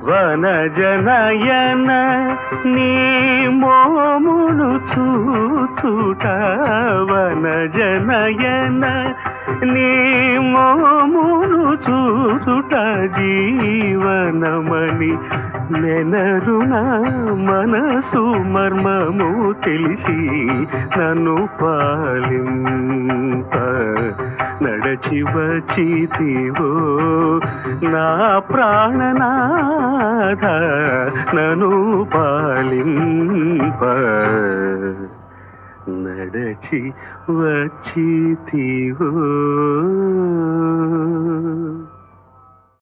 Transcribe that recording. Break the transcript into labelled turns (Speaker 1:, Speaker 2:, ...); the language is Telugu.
Speaker 1: వనజనయన నీ మోమును చూచుట వనజనయన నీ మోమును చూచుట జీవనమణి నెనరుణ మనసు మర్మము తెలిసి నన్ను పాలింప నడచి వచ్చితివో నా ప్రాణనాథ నన్ను పాలింప నడచి వచ్చితివో